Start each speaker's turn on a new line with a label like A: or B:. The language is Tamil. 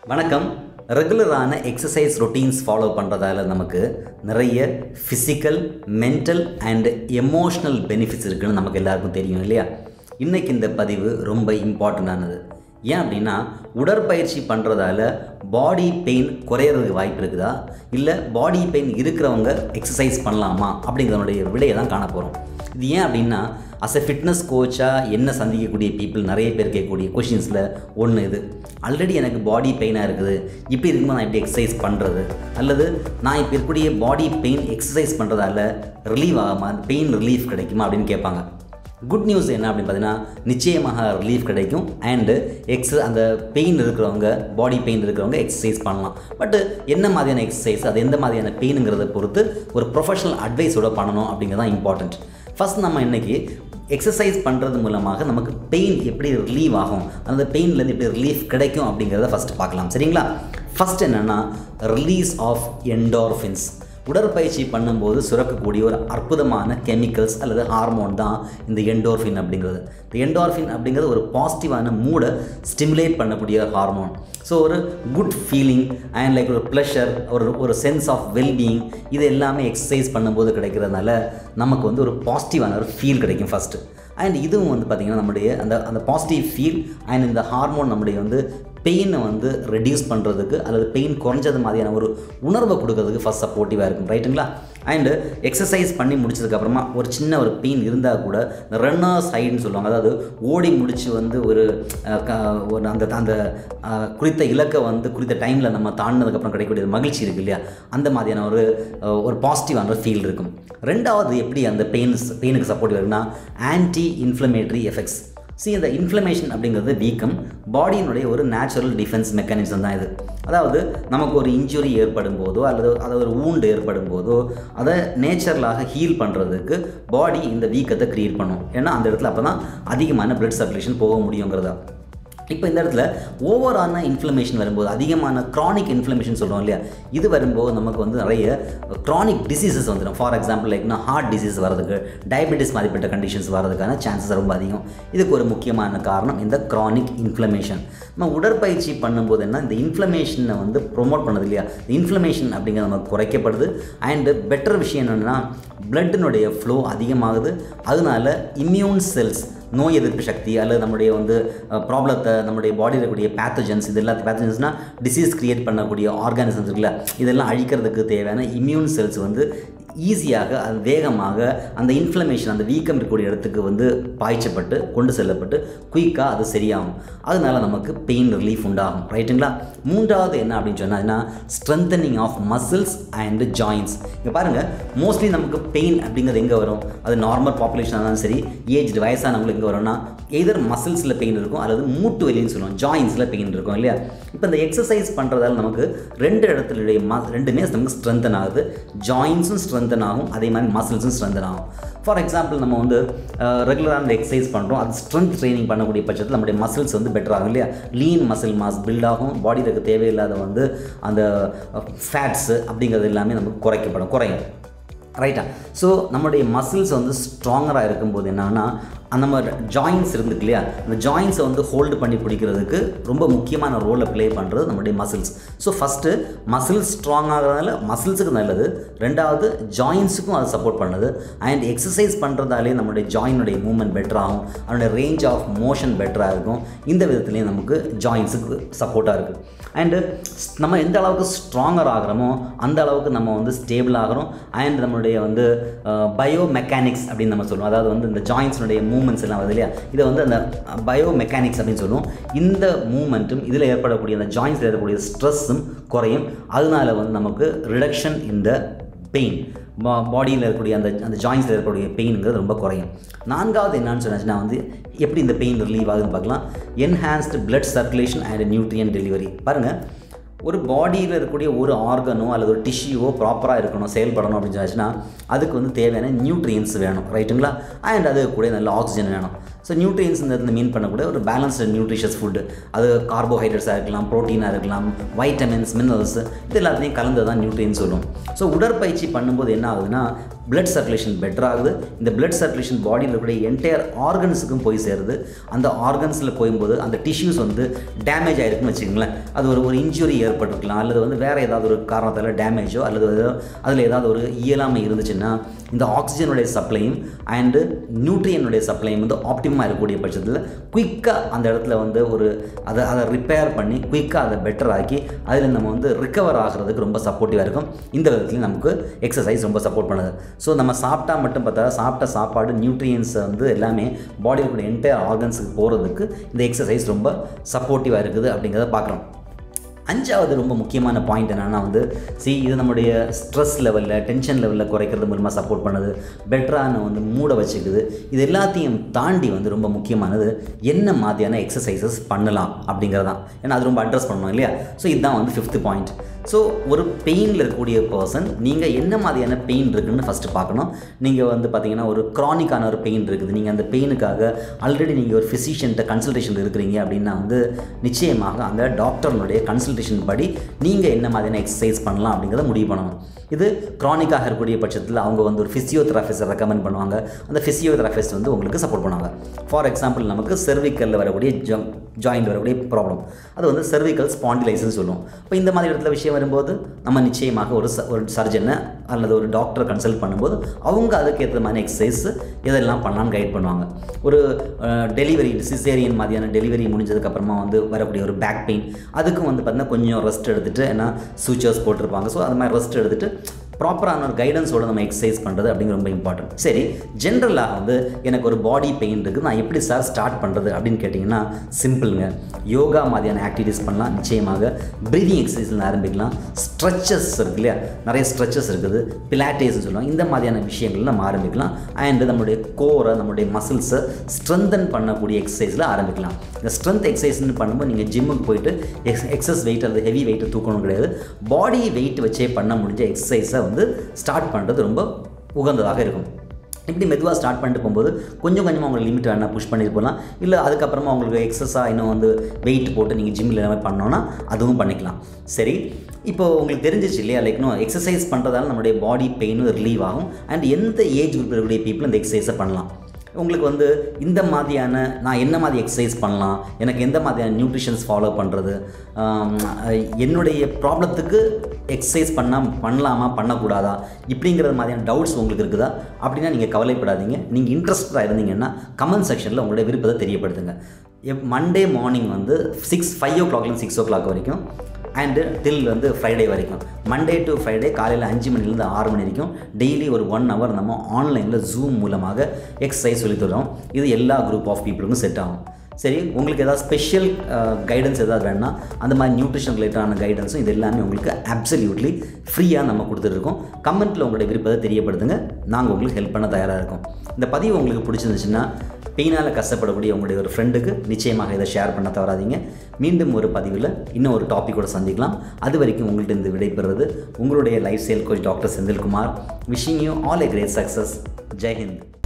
A: வணக்கம் ரெகுலரான எக்ஸசைஸ் ரொட்டீன்ஸ் ஃபாலோ பண்ணுறதால நமக்கு நிறைய physical mental and emotional benefits இருக்குன்னு நமக்கு எல்லாருக்கும் தெரியும் இல்லையா இன்றைக்கி இந்த பதிவு ரொம்ப இம்பார்ட்டண்ட்டானது ஏன் அப்படின்னா உடற்பயிற்சி பண்ணுறதால பாடி பெயின் குறையிறதுக்கு வாய்ப்பு இருக்குதா இல்லை பாடி பெயின் இருக்கிறவங்க எக்ஸசைஸ் பண்ணலாமா அப்படிங்கிறதனுடைய விடையை தான் காண போகிறோம் இது ஏன் அப்படின்னா அஸ் எ ஃபிட்னஸ் கோச்சாக என்ன சந்திக்கக்கூடிய பீப்புள் நிறைய பேர் கேட்கக்கூடிய கொஷின்ஸில் ஒன்று இது ஆல்ரெடி எனக்கு பாடி பெயினாக இருக்குது இப்படி இருக்கும்போது நான் எப்படி எக்ஸசைஸ் பண்ணுறது அல்லது நான் இப்போ இருக்கக்கூடிய பாடி பெயின் எக்ஸசைஸ் பண்ணுறதால ரிலீவ் ஆகாமல் பெயின் ரிலீஃப் கிடைக்குமா அப்படின்னு கேட்பாங்க குட் நியூஸ் என்ன அப்படின்னு பார்த்தீங்கன்னா நிச்சயமாக ரிலீஃப் கிடைக்கும் அண்டு எக்ஸ் அந்த பெயின் இருக்கிறவங்க பாடி பெயின் இருக்கிறவங்க எக்ஸசைஸ் பண்ணலாம் பட்டு என்ன மாதிரியான எக்ஸசைஸ் அது எந்த மாதிரியான பெயினுங்கிறத பொறுத்து ஒரு ப்ரொஃபஷனல் அட்வைஸோட பண்ணணும் அப்படிங்கிறது தான் இம்பார்ட்டண்ட் ஃபஸ்ட் நம்ம இன்றைக்கி எக்ஸசைஸ் பண்ணுறது மூலமாக நமக்கு பெயின் எப்படி ரிலீவ் ஆகும் அந்த பெயின்லேருந்து எப்படி ரிலீஃப் கிடைக்கும் அப்படிங்கிறத ஃபஸ்ட்டு பார்க்கலாம் சரிங்களா ஃபஸ்ட் என்னென்னா ரிலீஸ் ஆஃப் என்டார்ஃபின்ஸ் உடற்பயிற்சி பண்ணும்போது சுரக்கக்கூடிய ஒரு அற்புதமான கெமிக்கல்ஸ் அல்லது ஹார்மோன் தான் இந்த என்டோர்ஃபின் அப்படிங்கிறது இந்த என்டோர்ஃபின் அப்படிங்கிறது ஒரு பாசிட்டிவான மூடை ஸ்டிமுலேட் பண்ணக்கூடிய ஹார்மோன் ஸோ ஒரு குட் ஃபீலிங் அண்ட் லைக் ஒரு ப்ளஷர் ஒரு ஒரு சென்ஸ் ஆஃப் வெல்பீயிங் இது எல்லாமே எக்ஸசைஸ் பண்ணும்போது கிடைக்கிறதுனால நமக்கு வந்து ஒரு பாசிட்டிவான ஒரு ஃபீல் கிடைக்கும் ஃபஸ்ட்டு அண்ட் இதுவும் வந்து பார்த்திங்கன்னா நம்முடைய அந்த அந்த பாசிட்டிவ் ஃபீல் அண்ட் இந்த ஹார்மோன் நம்முடைய வந்து பெயினை வந்து ரெடியூஸ் பண்ணுறதுக்கு அல்லது பெயின் குறைஞ்சது மாதிரியான ஒரு உணர்வை கொடுக்கறதுக்கு ஃபஸ்ட் சப்போர்ட்டிவாக இருக்கும் ரைட்டுங்களா அண்டு எக்ஸசைஸ் பண்ணி முடிச்சதுக்கப்புறமா ஒரு சின்ன ஒரு பெயின் இருந்தால் கூட இந்த ரன்னர்ஸ் ஹைட்னு சொல்லுவாங்க அதாவது ஓடி முடித்து வந்து ஒரு அஹ், க- ஒரு அந்த அந்த அஹ், குறித்த இலக்கை வந்து குறித்த டைமில் நம்ம தாண்டினதுக்கப்புறம் கிடைக்கக்கூடிய ஒரு மகிழ்ச்சி இருக்கு இல்லையா அந்த மாதிரியான ஒரு அஹ், ஒரு பாசிட்டிவான ஒரு ஃபீல் இருக்கும் ரெண்டாவது எப்படி அந்த பெயின்ஸ் பெயினுக்கு சப்போர்ட்டிவ் இருக்குன்னா ஆன்டி இன்ஃப்ளமேட்டரி எஃபெக்ட்ஸ் see இந்த இன்ஃப்ளமேஷன் அப்படிங்கிறது வீக்கம் பாடியினுடைய ஒரு நேச்சுரல் டிஃபென்ஸ் மெக்கானிசம் தான் இது அதாவது நமக்கு ஒரு இன்ஜுரி ஏற்படும் போதோ அல்லது அது ஒரு wound ஏற்படும் போதோ அதை நேச்சுரலாக ஹீல் பண்ணுறதுக்கு பாடி இந்த வீக்கத்தை க்ரியேட் பண்ணும் ஏன்னா அந்த இடத்துல அப்போ தான் அதிகமான பிளட் சர்க்குலேஷன் போக முடியுங்கிறதா இப்போ இந்த இடத்துல ஓவரான இன்ஃப்ளமேஷன் வரும்போது அதிகமான க்ரானிக் இன்ஃப்ளமேஷன் சொல்கிறோம் இல்லையா இது வரும்போது நமக்கு வந்து நிறைய க்ரானிக் டிசீசஸ் வந்துடும் ஃபார் எக்ஸாம்பிள் லைக்னா ஹார்ட் டிசீஸ் வரதுக்கு டயபெட்டிஸ் மாதிரிப்பட்ட கண்டிஷன்ஸ் வரதுக்கான சான்சஸ் ரொம்ப அதிகம் இதுக்கு ஒரு முக்கியமான காரணம் இந்த க்ரானிக் இன்ஃப்ளமேஷன் நம்ம உடற்பயிற்சி பண்ணும்போது என்ன இந்த இன்ஃப்ளமேஷனை வந்து ப்ரொமோட் பண்ணது இல்லையா இந்த இன்ஃப்ளமேஷன் அப்படிங்கிறது நமக்கு குறைக்கப்படுது அண்டு பெட்டர் விஷயம் என்னென்னா பிளட்டினுடைய ஃப்ளோ அதிகமாகுது அதனால இம்யூன் செல்ஸ் நோய் எதிர்ப்பு சக்தி அல்லது நம்முடைய வந்து ப்ராப்ளத்தை நம்முடைய பாடியில் இருக்கக்கூடிய பேத்தஜன்ஸ் இது எல்லாத்தையும் பேத்தஜன்ஸ்னால் டிசீஸ் கிரியேட் பண்ணக்கூடிய ஆர்கானிசம்ஸ் இருக்குல்ல இதெல்லாம் அழிக்கிறதுக்கு தேவையான இம்யூன் செல்ஸ் வந்து ஈஸியாக அது வேகமாக அந்த இன்ஃப்ளமேஷன் அந்த வீக்கம் இருக்கக்கூடிய இடத்துக்கு வந்து பாய்ச்சப்பட்டு கொண்டு செல்லப்பட்டு குயிக்காக அது சரியாகும் அதனால நமக்கு பெயின் ரிலீஃப் உண்டாகும் ரைட்டுங்களா மூன்றாவது என்ன அப்படின்னு சொன்னாங்கன்னா strengthening of muscles and joints இங்கே பாருங்கள் மோஸ்ட்லி நமக்கு பெயின் அப்படிங்கிறது எங்கே வரும் அது நார்மல் பாப்புலேஷனாக இருந்தாலும் சரி ஏஜ்டு வயசானவங்களுக்கு எங்கே வரும்னா எதர் மசில்ஸில் பெயின் இருக்கும் அல்லது மூட்டு வலின்னு சொல்லுவோம் ஜாயின்ஸில் பெயின் இருக்கும் இல்லையா இப்போ இந்த எக்ஸசைஸ் பண்ணுறதால நமக்கு ரெண்டு இடத்துலையுடைய ம ரெண்டுமே நமக்கு ஸ்ட்ரென்தன் ஆகுது ஜாயின்ஸும் ஸ்ட்ரென்தன் ஆகும் அதே மாதிரி மசில்ஸும் ஸ்ட்ரென்தன் ஆகும் ஃபார் எக்ஸாம்பிள் நம்ம வந்து ரெகுலராக எக்ஸசைஸ் பண்ணுறோம் அது ஸ்ட்ரென்த் ட்ரைனிங் பண்ணக்கூடிய பட்சத்தில் நம்முடைய மசில்ஸ் வந்து பெட்டர் ஆகும் இல்லையா லீன் மசில் மாஸ் பில்ட் ஆகும் பாடியில் இருக்க தேவையில்லாத வந்து அந்த ஃபேட்ஸு அப்படிங்கிறது எல்லாமே நமக்கு குறைக்கப்படும் குறையும் ரைட்டா ஸோ நம்மளுடைய மசில்ஸ் வந்து ஸ்ட்ராங்கராக இருக்கும்போது என்னன்னா அந்த மாதிரி ஜாயின்ஸ் இருந்துக்கு இல்லையா அந்த ஜாயின்ஸை வந்து ஹோல்டு பண்ணி பிடிக்கிறதுக்கு ரொம்ப முக்கியமான ரோலை ப்ளே பண்ணுறது நம்மளுடைய muscles so first muscles strong ஆகிறதுனால மசில்ஸுக்கு நல்லது ரெண்டாவது ஜாயின்ஸுக்கும் அது சப்போர்ட் பண்ணுது அண்ட் எக்ஸசைஸ் பண்ணுறதாலே நம்மளுடைய ஜாயினுடைய மூவ்மெண்ட் பெட்டர் ஆகும் அதனுடைய ரேஞ்ச் ஆஃப் மோஷன் பெட்டராக இருக்கும் இந்த விதத்துலேயும் நமக்கு ஜாயின்ஸுக்கு சப்போர்ட்டாக இருக்குது அண்டு நம்ம எந்த அளவுக்கு ஸ்ட்ராங்கர் ஆகிறோமோ அந்த அளவுக்கு நம்ம வந்து ஸ்டேபிள் ஆகிறோம் அண்ட் நம்மளுடைய வந்து பயோ மெக்கானிக்ஸ் அப்படின்னு நம்ம சொல்லுவோம் அதாவது வந்து இந்த ஜாயின்ஸினுடைய மூமெண்ட்ஸ் எல்லாம் வருது இல்லையா இதை வந்து அந்த பயோ மெக்கானிக்ஸ் அப்படின்னு சொல்லுவோம் இந்த மூமெண்ட்டும் இதில் ஏற்படக்கூடிய அந்த ஜாயின்ஸில் ஏற்படக்கூடிய ஸ்ட்ரெஸ்ஸும் குறையும் அதனால வந்து நமக்கு ரிடக்ஷன் இந்த பெயின் பாடியில் இருக்கக்கூடிய அந்த அந்த ஜாயின்ஸில் இருக்கக்கூடிய பெயினுங்கிறது ரொம்ப குறையும் நான்காவது என்னன்னு சொன்னாச்சுன்னா வந்து எப்படி இந்த பெயின் ரிலீவ் ஆகுதுன்னு பார்க்கலாம் enhanced blood circulation and nutrient delivery பாருங்கள் ஒரு பாடியில் இருக்கக்கூடிய ஒரு ஆர்கனோ அல்லது ஒரு டிஷ்யூவோ ப்ராப்பராக இருக்கணும் செயல்படணும் அப்படின்னு சொன்னாச்சுன்னா அதுக்கு வந்து தேவையான நியூட்ரியன்ஸ் வேணும் ரைட்டுங்களா அண்ட் அது கூட நல்ல ஆக்சிஜன் வேணும் ஸோ நியூட்ரியன்ஸ் இந்த இடத்துல மீன் பண்ணக்கூடிய ஒரு பேலன்ஸ்டு நியூட்ரிஷியஸ் ஃபுட்டு அது கார்போஹைட்ரேட்ஸாக இருக்கலாம் ப்ரோட்டீனாக இருக்கலாம் வைட்டமின்ஸ் மினரல்ஸ் இது எல்லாத்தையும் கலந்து தான் நியூட்ரியன்ஸ் சொல்லுவோம் ஸோ உடற்பயிற்சி பண்ணும்போது என்ன ஆகுதுன்னா பிளட் சர்க்குலேஷன் பெட்டர் ஆகுது இந்த பிளட் சர்க்குலேஷன் பாடியில் இருக்கக்கூடிய என்டையர் ஆர்கன்ஸுக்கும் போய் சேருது அந்த ஆர்கன்ஸில் போகும்போது அந்த டிஷ்யூஸ் வந்து டேமேஜ் ஆகிருக்குன்னு வச்சுக்கோங்களேன் அது ஒரு ஒரு இன்ஜுரி ஏற்பட்டிருக்கலாம் அல்லது வந்து வேறு ஏதாவது ஒரு காரணத்தால் டேமேஜோ அல்லது அதில் ஏதாவது ஒரு இயலாமை இருந்துச்சுன்னா இந்த ஆக்சிஜனுடைய சப்ளையும் அண்டு நியூட்ரியனுடைய சப்ளையும் வந்து ஆப்டிமாக இருக்கக்கூடிய பட்சத்தில் குயிக்காக அந்த இடத்துல வந்து ஒரு அதை அதை ரிப்பேர் பண்ணி குயிக்காக அதை பெட்டர் ஆக்கி அதில் நம்ம வந்து ரிக்கவர் ஆகிறதுக்கு ரொம்ப சப்போர்ட்டிவாக இருக்கும் இந்த விதத்துலையும் நமக்கு எக்ஸசைஸ் ரொம்ப சப்போர்ட் பண்ணுது ஸோ நம்ம சாப்பிட்டா மட்டும் பார்த்தா சாப்பிட்ட சாப்பாடு நியூட்ரியன்ஸ் வந்து எல்லாமே பாடியில் கூட என்டையர் ஆர்கன்ஸுக்கு போகிறதுக்கு இந்த எக்ஸசைஸ் ரொம்ப சப்போர்ட்டிவாக இருக்குது அப்படிங்கிறத பார்க்குறோம் அஞ்சாவது ரொம்ப முக்கியமான பாயிண்ட் என்னென்னா வந்து சி இது நம்முடைய ஸ்ட்ரெஸ் லெவலில் டென்ஷன் லெவலில் குறைக்கிறது மூலமாக சப்போர்ட் பண்ணுது பெட்டரான வந்து மூட வச்சுக்குது இது எல்லாத்தையும் தாண்டி வந்து ரொம்ப முக்கியமானது என்ன மாதிரியான எக்ஸசைசஸ் பண்ணலாம் அப்படிங்கிறதான் ஏன்னா அது ரொம்ப அட்ரஸ் பண்ணணும் இல்லையா ஸோ இதுதான் வந்து ஃபிஃப்த்து பாயிண்ட் ஸோ ஒரு பெயினில் இருக்கக்கூடிய பர்சன் நீங்கள் என்ன மாதிரியான பெயின் இருக்குன்னு ஃபஸ்ட்டு பார்க்கணும் நீங்கள் வந்து பார்த்தீங்கன்னா ஒரு க்ரானிக்கான ஒரு பெயின் இருக்குது நீங்கள் அந்த பெயினுக்காக ஆல்ரெடி நீங்கள் ஒரு ஃபிசிஷியன்ட்ட கன்சல்டேஷன் இருக்கிறீங்க அப்படின்னா வந்து நிச்சயமாக அந்த டாக்டர்னுடைய கன்சல்டேஷன் படி நீங்கள் என்ன மாதிரியான எக்ஸசைஸ் பண்ணலாம் அப்படிங்கிறத முடிவு பண்ணணும் இது க்ரானிக்காக இருக்கக்கூடிய பட்சத்தில் அவங்க வந்து ஒரு ஃபிசியோதெரபிஸ்ட்டை ரெக்கமெண்ட் பண்ணுவாங்க அந்த ஃபிசியோதெரபிஸ்ட் வந்து உங்களுக்கு சப்போர்ட் பண்ணுவாங்க ஃபார் எக்ஸாம்பிள் நமக்கு செர்விக்கலில் வரக்கூடிய ஜா ஜாயிண்ட் வரக்கூடிய ப்ராப்ளம் அது வந்து செர்விக்கல் ஸ்பாண்டிலைசன் சொல்லுவோம் இப்போ இந்த மாதிரி இடத்துல விஷயம் வரும்போது நம்ம நிச்சயமாக ஒரு ச ஒரு சர்ஜனை அல்லது ஒரு டாக்டரை கன்சல்ட் பண்ணும்போது அவங்க அதுக்கேற்ற மாதிரி எக்ஸசைஸ் இதெல்லாம் பண்ணலாம்னு கைட் பண்ணுவாங்க ஒரு டெலிவரி சிசேரியன் மாதிரியான டெலிவரி முடிஞ்சதுக்கப்புறமா வந்து வரக்கூடிய ஒரு பேக் பெயின் அதுக்கும் வந்து பார்த்திங்கன்னா கொஞ்சம் ரெஸ்ட் எடுத்துகிட்டு ஏன்னா சூச்சர்ஸ் போட்டிருப்பாங்க ஸோ அது மாதிரி ரெஸ்ட் எடுத்துகிட்டு ப்ராப்பரான ஒரு கைடன்ஸோட நம்ம எக்ஸசைஸ் பண்ணுறது அப்படிங்கிற ரொம்ப இம்பார்ட்டன்ட் சரி ஜென்ரலாக வந்து எனக்கு ஒரு பாடி பெயின் இருக்குது நான் எப்படி சார் ஸ்டார்ட் பண்ணுறது அப்படின்னு கேட்டிங்கன்னா சிம்பிளுங்க யோகா மாதிரியான ஆக்டிவிட்டீஸ் பண்ணலாம் நிச்சயமாக ப்ரீதிங் எக்ஸசைஸ்ல ஆரம்பிக்கலாம் ஸ்ட்ரெச்சஸ் இருக்கு இல்லையா நிறைய ஸ்ட்ரெச்சஸ் இருக்குது பிலாட்டேஸ்னு சொல்லுவாங்க இந்த மாதிரியான விஷயங்கள் நம்ம ஆரம்பிக்கலாம் அண்ட் நம்மளுடைய கோரை நம்மளுடைய மசில்ஸை ஸ்ட்ரென்தன் பண்ணக்கூடிய எக்ஸசைஸில் ஆரம்பிக்கலாம் இந்த ஸ்ட்ரென்த் எக்ஸசைஸ்னு பண்ணும்போது நீங்கள் ஜிம்முக்கு போயிட்டு எக்ஸ் எக்ஸஸ் வெயிட் அல்லது ஹெவி வெயிட்டை தூக்கணும் கிடையாது பாடி வெயிட் வச்சே பண்ண முடிஞ்ச எக்ஸசைஸை வந்து ஸ்டார்ட் பண்ணுறது ரொம்ப உகந்ததாக இருக்கும் இப்படி மெதுவாக ஸ்டார்ட் பண்ணிட்டு போகும்போது கொஞ்சம் கொஞ்சமாக உங்களுக்கு லிமிட் வேணால் புஷ் பண்ணிட்டு போகலாம் இல்லை அதுக்கப்புறமா உங்களுக்கு எக்ஸஸாக இன்னும் வந்து வெயிட் போட்டு நீங்கள் ஜிம்மில் எல்லாமே பண்ணோன்னா அதுவும் பண்ணிக்கலாம் சரி இப்போ உங்களுக்கு தெரிஞ்சிச்சு இல்லையா லைக் நோ எக்ஸசைஸ் பண்ணுறதால நம்மளுடைய பாடி பெயினும் ரிலீவ் ஆகும் அண்ட் எந்த ஏஜ் குரூப்பில் இருக்கக்கூடிய பீப்புள் இந்த எக்ஸசைஸை பண்ணலாம் உங்களுக்கு வந்து இந்த மாதிரியான நான் என்ன மாதிரி எக்ஸசைஸ் பண்ணலாம் எனக்கு எந்த மாதிரியான நியூட்ரிஷன்ஸ் ஃபாலோ பண்ணுறது என்னுடைய ப்ராப்ளத்துக்கு எக்ஸசைஸ் பண்ணால் பண்ணலாமா பண்ணக்கூடாதா இப்படிங்கிற மாதிரியான டவுட்ஸ் உங்களுக்கு இருக்குதா அப்படின்னா நீங்கள் கவலைப்படாதீங்க நீங்கள் இன்ட்ரெஸ்டாக இருந்தீங்கன்னா கமெண்ட் செக்ஷனில் உங்களுடைய விருப்பத்தை தெரியப்படுத்துங்க எப் மண்டே மார்னிங் வந்து சிக்ஸ் ஃபைவ் ஓ கிளாக்லேருந்து சிக்ஸ் ஓ கிளாக் வரைக்கும் அண்டு டில் வந்து ஃப்ரைடே வரைக்கும் மண்டே டு ஃப்ரைடே காலையில் அஞ்சு மணிலேருந்து ஆறு மணி வரைக்கும் டெய்லி ஒரு ஒன் ஹவர் நம்ம ஆன்லைனில் ஜூம் மூலமாக எக்ஸசைஸ் சொல்லி தரோம் இது எல்லா குரூப் ஆஃப் பீப்புளுக்கும் செட் ஆகும் சரி உங்களுக்கு ஏதாவது ஸ்பெஷல் கைடன்ஸ் ஏதாவது வேணும்னா அந்த மாதிரி நியூட்ரிஷன் ரிலேட்டடான கைடன்ஸும் இது எல்லாமே உங்களுக்கு அப்சல்யூட்லி ஃப்ரீயாக நம்ம கொடுத்துட்ருக்கோம் கமெண்ட்டில் உங்களுடைய விருப்பத்தை தெரியப்படுத்துங்க நாங்கள் உங்களுக்கு ஹெல்ப் பண்ண தயாராக இருக்கோம் இந்த பதிவு உங்களுக்கு பிடிச்சிருந்துச்சுன்னா பெயினால் கஷ்டப்படக்கூடிய உங்களுடைய ஒரு ஃப்ரெண்டுக்கு நிச்சயமாக இதை ஷேர் பண்ண தவறாதீங்க மீண்டும் ஒரு பதிவில் இன்னும் ஒரு டாப்பிக்கோட சந்திக்கலாம் அது வரைக்கும் உங்கள்கிட்ட இருந்து விடைபெறுறது உங்களுடைய life style coach doctor Senthilkumar wishing you all a great success Jai Hind